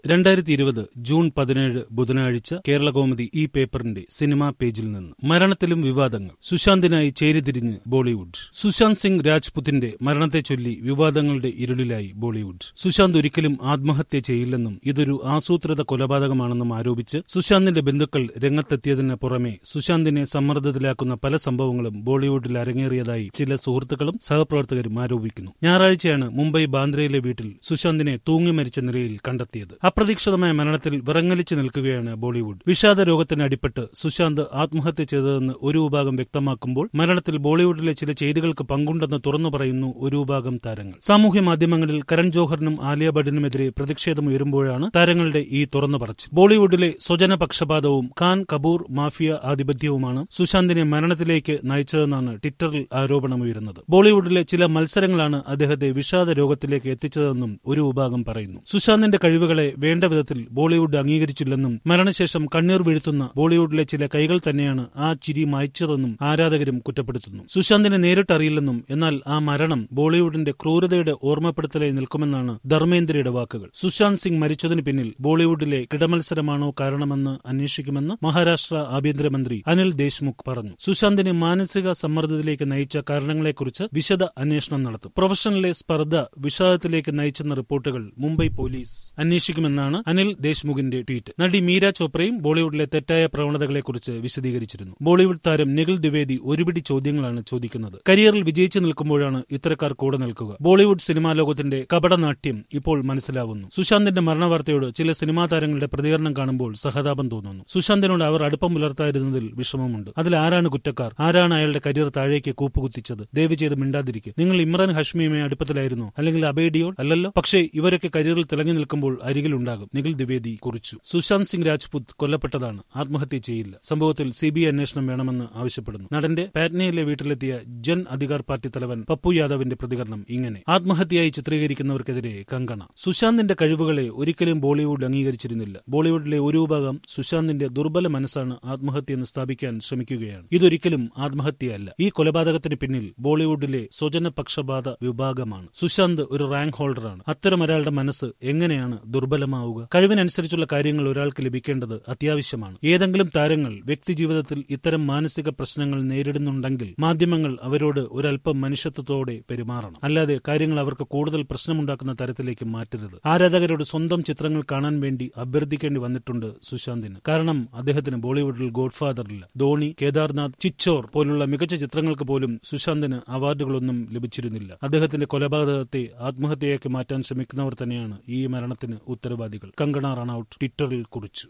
രണ്ടായിരത്തി ഇരുപത് ജൂൺ പതിനേഴ് ബുധനാഴ്ച കേരളകൗമുദി ഈ പേപ്പറിന്റെ സിനിമാ പേജിൽ നിന്ന് മരണത്തിലും വിവാദങ്ങൾ സുശാന്തിനായി ചേരിതിരിഞ്ഞ് ബോളിവുഡ് സുശാന്ത് സിംഗ് രാജ്പുത്തിന്റെ മരണത്തെ ചൊല്ലി വിവാദങ്ങളുടെ ഇരുളിലായി ബോളിവുഡ് സുശാന്ത് ഒരിക്കലും ആത്മഹത്യ ചെയ്യില്ലെന്നും ഇതൊരു ആസൂത്രിത കൊലപാതകമാണെന്നും ആരോപിച്ച് സുശാന്തിന്റെ ബന്ധുക്കൾ രംഗത്തെത്തിയതിന് പുറമെ സുശാന്തിനെ സമ്മർദ്ദത്തിലാക്കുന്ന പല സംഭവങ്ങളും ബോളിവുഡിൽ അരങ്ങേറിയതായി ചില സുഹൃത്തുക്കളും സഹപ്രവർത്തകരും ആരോപിക്കുന്നു ഞായറാഴ്ചയാണ് മുംബൈ ബാന്ദ്രയിലെ വീട്ടിൽ സുശാന്തിനെ തൂങ്ങി മരിച്ച നിലയിൽ കണ്ടെത്തിയത് അപ്രതീക്ഷിതമായ മരണത്തിൽ വിറങ്ങലിച്ചു നിൽക്കുകയാണ് ബോളിവുഡ് വിഷാദ രോഗത്തിന് അടിപ്പെട്ട് സുശാന്ത് ആത്മഹത്യ ചെയ്തതെന്ന് ഒരു വിഭാഗം വ്യക്തമാക്കുമ്പോൾ മരണത്തിൽ ബോളിവുഡിലെ ചില ചെയ്തികൾക്ക് പങ്കുണ്ടെന്ന് തുറന്നു പറയുന്നു ഒരു വിഭാഗം താരങ്ങൾ സാമൂഹ്യ മാധ്യമങ്ങളിൽ കരൺ ജോഹറിനും ആലിയ ഭട്ടിനുമെതിരെ പ്രതിഷേധം ഉയരുമ്പോഴാണ് താരങ്ങളുടെ ഈ തുറന്നു പറച്ചിൽ ബോളിവുഡിലെ സ്വജന പക്ഷപാതവും ഖാൻ കപൂർ മാഫിയ ആധിപത്യവുമാണ് സുശാന്തിനെ മരണത്തിലേക്ക് നയിച്ചതെന്നാണ് ട്വിറ്ററിൽ ആരോപണമുയരുന്നത് ബോളിവുഡിലെ ചില മത്സരങ്ങളാണ് അദ്ദേഹത്തെ വിഷാദ രോഗത്തിലേക്ക് എത്തിച്ചതെന്നും ഒരു വിഭാഗം പറയുന്നു സുശാന്തിന്റെ കഴിവുകളെ വേണ്ട വിധത്തിൽ ബോളിവുഡ് അംഗീകരിച്ചില്ലെന്നും മരണശേഷം കണ്ണീർ വീഴ്ത്തുന്ന ബോളിവുഡിലെ ചില കൈകൾ തന്നെയാണ് ആ ചിരി മായ്ച്ചതെന്നും ആരാധകരും കുറ്റപ്പെടുത്തുന്നു സുശാന്തിനെ നേരിട്ടറിയില്ലെന്നും എന്നാൽ ആ മരണം ബോളിവുഡിന്റെ ക്രൂരതയുടെ ഓർമ്മപ്പെടുത്തലായി നിൽക്കുമെന്നാണ് ധർമ്മേന്ദ്രയുടെ വാക്കുകൾ സുശാന്ത് സിംഗ് മരിച്ചതിന് പിന്നിൽ ബോളിവുഡിലെ കിടമത്സരമാണോ കാരണമെന്ന് അന്വേഷിക്കുമെന്ന് മഹാരാഷ്ട്ര ആഭ്യന്തരമന്ത്രി അനിൽ ദേശ്മുഖ് പറഞ്ഞു സുശാന്തിനെ മാനസിക സമ്മർദ്ദത്തിലേക്ക് നയിച്ച കാരണങ്ങളെക്കുറിച്ച് വിശദ അന്വേഷണം നടത്തും പ്രൊഫഷണലെ സ്പർദ്ധ വിഷാദത്തിലേക്ക് നയിച്ചെന്ന റിപ്പോർട്ടുകൾ മുംബൈ പോലീസ് അന്വേഷിക്കുമെന്നാണ് അനിൽ ദേശ്മുഖിന്റെ ട്വീറ്റ് നടി മീര ചോപ്രയും ബോളിവുഡിലെ തെറ്റായ പ്രവണതകളെക്കുറിച്ച് വിശദീകരിച്ചിരുന്നു ബോളിവുഡ് താരം നിഖിൽ ദ്വിവേദി ഒരുപിടി ചോദ്യങ്ങളാണ് ചോദിക്കുന്നത് കരിയറിൽ വിജയിച്ചു നിൽക്കുമ്പോഴാണ് ഇത്തരക്കാർ കൂടെ നിൽക്കുക ബോളിവുഡ് സിനിമാ ലോകത്തിന്റെ കപടനാട്യം ഇപ്പോൾ മനസ്സിലാവുന്നു സുശാന്തിന്റെ മരണവാർത്തയോട് ചില സിനിമാ താരങ്ങളുടെ പ്രതികരണം കാണുമ്പോൾ സഹതാപം തോന്നുന്നു സുശാന്തിനോട് അവർ അടുപ്പം പുലർത്താതിരുന്നതിൽ വിഷമമുണ്ട് അതിൽ ആരാണ് കുറ്റക്കാർ ആരാണ് അയാളുടെ കരിയർ താഴേക്ക് കൂപ്പുകുത്തിച്ചത് ദയവ് ചെയ്ത് മിണ്ടാതിരിക്കുക നിങ്ങൾ ഇമ്രാൻ ഹഷ്മിയുമായി അടുപ്പത്തിലായിരുന്നു അല്ലെങ്കിൽ അബേഡിയോൾ അല്ലല്ലോ പക്ഷേ ഇവരൊക്കെ കരിയറിൽ തിളങ്ങി നിൽക്കുമ്പോൾ അരികിലുണ്ടാകും നിഖിൽ ദ്വിവേദി കുറിച്ചു സുശാന്ത് സിംഗ് രാജ്പുത് കൊല്ലപ്പെട്ടതാണ് ആത്മഹത്യ ചെയ്യില്ല സംഭവത്തിൽ സിബിഐ അന്വേഷണം വേണമെന്ന് ആവശ്യപ്പെടുന്നു നടന്റെ പാറ്റ്നയിലെ വീട്ടിലെത്തിയ ജൻ അധികാർ പാർട്ടി തലവൻ പപ്പു യാദവിന്റെ പ്രതികരണം ഇങ്ങനെ ആത്മഹത്യയായി ചിത്രീകരിക്കുന്നവർക്കെതിരെ കങ്കണ സുശാന്തിന്റെ കഴിവുകളെ ഒരിക്കലും ബോളിവുഡ് അംഗീകരിച്ചിരുന്നില്ല ബോളിവുഡിലെ ഒരു വിഭാഗം സുശാന്തിന്റെ ദുർബല മനസ്സാണ് ആത്മഹത്യയെന്ന് സ്ഥാപിക്കാൻ ശ്രമിക്കുകയാണ് ഇതൊരിക്കലും ആത്മഹത്യയല്ല ഈ കൊലപാതകത്തിന് പിന്നിൽ ബോളിവുഡിലെ സ്വജന പക്ഷപാത വിഭാഗമാണ് സുശാന്ത് ഒരു റാങ്ക് ഹോൾഡറാണ് അത്തരം ഒരാളുടെ മനസ്സ് എങ്ങനെയാണ് ദുർബലമാവുക കഴിവിനനുസരിച്ചുള്ള കാര്യങ്ങൾ ഒരാൾക്ക് ലഭിക്കേണ്ടത് അത്യാവശ്യമാണ് ഏതെങ്കിലും താരങ്ങൾ വ്യക്തിജീവിതത്തിൽ ഇത്തരം മാനസിക പ്രശ്നങ്ങൾ നേരിടുന്നുണ്ടെങ്കിൽ മാധ്യമങ്ങൾ അവരോട് ഒരല്പം മനുഷ്യത്വത്തോടെ പെരുമാറണം അല്ലാതെ കാര്യങ്ങൾ അവർക്ക് കൂടുതൽ പ്രശ്നമുണ്ടാക്കുന്ന തരത്തിലേക്ക് മാറ്റരുത് ആരാധകരോട് സ്വന്തം ചിത്രങ്ങൾ കാണാൻ വേണ്ടി അഭ്യർത്ഥിക്കേണ്ടി വന്നിട്ടുണ്ട് സുശാന്തിന് കാരണം അദ്ദേഹത്തിന് ബോളിവുഡിൽ ഗോഡ്ഫാദറില്ല ധോണി കേദാർനാഥ് ചിച്ചോർ പോലുള്ള മികച്ച ചിത്രങ്ങൾക്ക് പോലും സുശാന്തിന് അവാർഡുകളൊന്നും ലഭിച്ചിരുന്നില്ല അദ്ദേഹത്തിന്റെ കൊലപാതകത്തെ ആത്മഹത്യയാക്കി മാറ്റാൻ ശ്രമിക്കുന്നവർ തന്നെയാണ് ഈ മരണത്തിന് ഉത്തരവാദികൾ കങ്കണ റണൌട്ട് ട്വിറ്ററിൽ കുറിച്ചു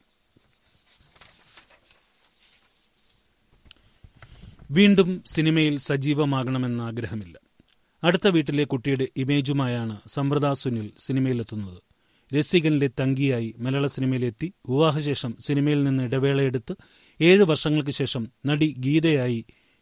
വീണ്ടും സിനിമയിൽ സജീവമാകണമെന്ന ആഗ്രഹമില്ല അടുത്ത വീട്ടിലെ കുട്ടിയുടെ ഇമേജുമായാണ് സമ്പ്രദ സുനിൽ സിനിമയിലെത്തുന്നത് രസികനിലെ തങ്കിയായി മലയാള സിനിമയിലെത്തി വിവാഹശേഷം സിനിമയിൽ നിന്ന് ഇടവേളയെടുത്ത് ഏഴ് വർഷങ്ങൾക്ക് ശേഷം നടി ഗീതയായി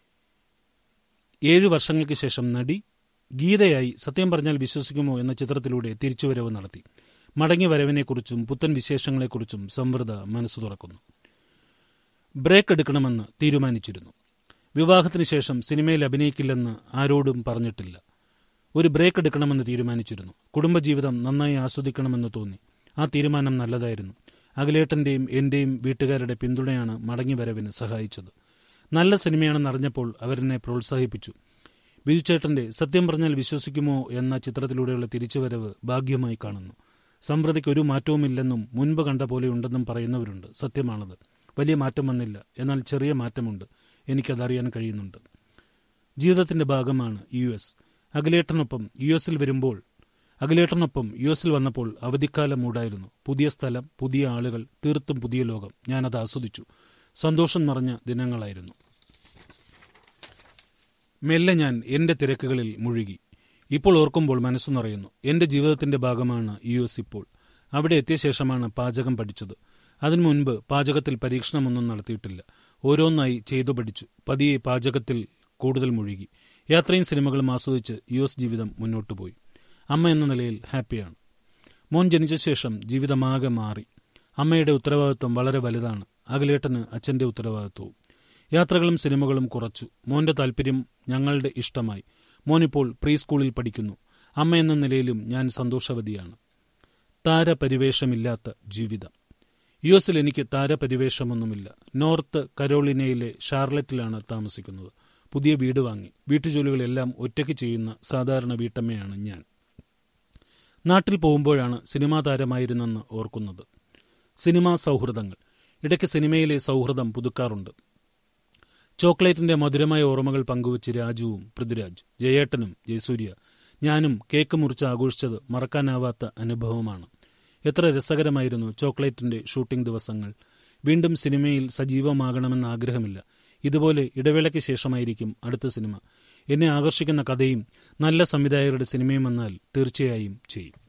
ഏഴു വർഷങ്ങൾക്ക് ശേഷം നടി ഗീതയായി സത്യം പറഞ്ഞാൽ വിശ്വസിക്കുമോ എന്ന ചിത്രത്തിലൂടെ തിരിച്ചുവരവ് നടത്തി മടങ്ങി വരവിനെക്കുറിച്ചും പുത്തൻ വിശേഷങ്ങളെക്കുറിച്ചും സമൃദ്ധ മനസ്സു തുറക്കുന്നു ബ്രേക്ക് എടുക്കണമെന്ന് തീരുമാനിച്ചിരുന്നു വിവാഹത്തിന് ശേഷം സിനിമയിൽ അഭിനയിക്കില്ലെന്ന് ആരോടും പറഞ്ഞിട്ടില്ല ഒരു ബ്രേക്ക് എടുക്കണമെന്ന് തീരുമാനിച്ചിരുന്നു കുടുംബജീവിതം നന്നായി ആസ്വദിക്കണമെന്ന് തോന്നി ആ തീരുമാനം നല്ലതായിരുന്നു അഖിലേട്ടന്റെയും എന്റെയും വീട്ടുകാരുടെ പിന്തുണയാണ് മടങ്ങിവരവിന് സഹായിച്ചത് നല്ല സിനിമയാണെന്ന് അറിഞ്ഞപ്പോൾ അവരെന്നെ പ്രോത്സാഹിപ്പിച്ചു ബിജുചേട്ടന്റെ സത്യം പറഞ്ഞാൽ വിശ്വസിക്കുമോ എന്ന ചിത്രത്തിലൂടെയുള്ള തിരിച്ചുവരവ് ഭാഗ്യമായി കാണുന്നു സംപ്രതിക്ക് ഒരു മാറ്റവുമില്ലെന്നും മുൻപ് കണ്ട പോലെ ഉണ്ടെന്നും പറയുന്നവരുണ്ട് സത്യമാണത് വലിയ മാറ്റം വന്നില്ല എന്നാൽ ചെറിയ മാറ്റമുണ്ട് എനിക്കതറിയാൻ കഴിയുന്നുണ്ട് ജീവിതത്തിന്റെ ഭാഗമാണ് യു എസ് അഖിലേട്ടനൊപ്പം യു എസിൽ വരുമ്പോൾ അഖിലേട്ടനൊപ്പം യു എസിൽ വന്നപ്പോൾ അവധിക്കാലം മൂടായിരുന്നു പുതിയ സ്ഥലം പുതിയ ആളുകൾ തീർത്തും പുതിയ ലോകം ഞാനത് ആസ്വദിച്ചു സന്തോഷം നിറഞ്ഞ ദിനങ്ങളായിരുന്നു മെല്ലെ ഞാൻ എന്റെ തിരക്കുകളിൽ മുഴുകി ഇപ്പോൾ ഓർക്കുമ്പോൾ മനസ്സു നിറയുന്നു എന്റെ ജീവിതത്തിന്റെ ഭാഗമാണ് യു എസ് ഇപ്പോൾ അവിടെ എത്തിയ ശേഷമാണ് പാചകം പഠിച്ചത് അതിനു മുൻപ് പാചകത്തിൽ പരീക്ഷണമൊന്നും നടത്തിയിട്ടില്ല ഓരോന്നായി ചെയ്തു പഠിച്ചു പതിയെ പാചകത്തിൽ കൂടുതൽ മുഴുകി യാത്രയും സിനിമകളും ആസ്വദിച്ച് യു എസ് ജീവിതം മുന്നോട്ടു പോയി അമ്മ എന്ന നിലയിൽ ഹാപ്പിയാണ് മോൻ ജനിച്ച ശേഷം ജീവിതമാകെ മാറി അമ്മയുടെ ഉത്തരവാദിത്വം വളരെ വലുതാണ് അകലേട്ടന് അച്ഛന്റെ ഉത്തരവാദിത്വവും യാത്രകളും സിനിമകളും കുറച്ചു മോന്റെ താല്പര്യം ഞങ്ങളുടെ ഇഷ്ടമായി മോനിപ്പോൾ പ്രീ സ്കൂളിൽ പഠിക്കുന്നു അമ്മ എന്ന നിലയിലും ഞാൻ സന്തോഷവതിയാണ് താരപരിവേഷമില്ലാത്ത ജീവിതം യു എസിൽ എനിക്ക് താരപരിവേഷമൊന്നുമില്ല നോർത്ത് കരോളിനയിലെ ഷാർലറ്റിലാണ് താമസിക്കുന്നത് പുതിയ വീട് വാങ്ങി വീട്ടുജോലികളെല്ലാം ഒറ്റയ്ക്ക് ചെയ്യുന്ന സാധാരണ വീട്ടമ്മയാണ് ഞാൻ നാട്ടിൽ പോകുമ്പോഴാണ് സിനിമാ താരമായിരുന്നെന്ന് ഓർക്കുന്നത് സിനിമാ സൗഹൃദങ്ങൾ ഇടയ്ക്ക് സിനിമയിലെ സൗഹൃദം പുതുക്കാറുണ്ട് ചോക്ലേറ്റിന്റെ മധുരമായ ഓർമ്മകൾ പങ്കുവച്ച് രാജുവും പൃഥ്വിരാജ് ജയേട്ടനും ജയസൂര്യ ഞാനും കേക്ക് മുറിച്ച് ആഘോഷിച്ചത് മറക്കാനാവാത്ത അനുഭവമാണ് എത്ര രസകരമായിരുന്നു ചോക്ലേറ്റിന്റെ ഷൂട്ടിംഗ് ദിവസങ്ങൾ വീണ്ടും സിനിമയിൽ സജീവമാകണമെന്ന് ആഗ്രഹമില്ല ഇതുപോലെ ഇടവേളയ്ക്ക് ശേഷമായിരിക്കും അടുത്ത സിനിമ എന്നെ ആകർഷിക്കുന്ന കഥയും നല്ല സംവിധായകരുടെ സിനിമയും വന്നാൽ തീർച്ചയായും ചെയ്യും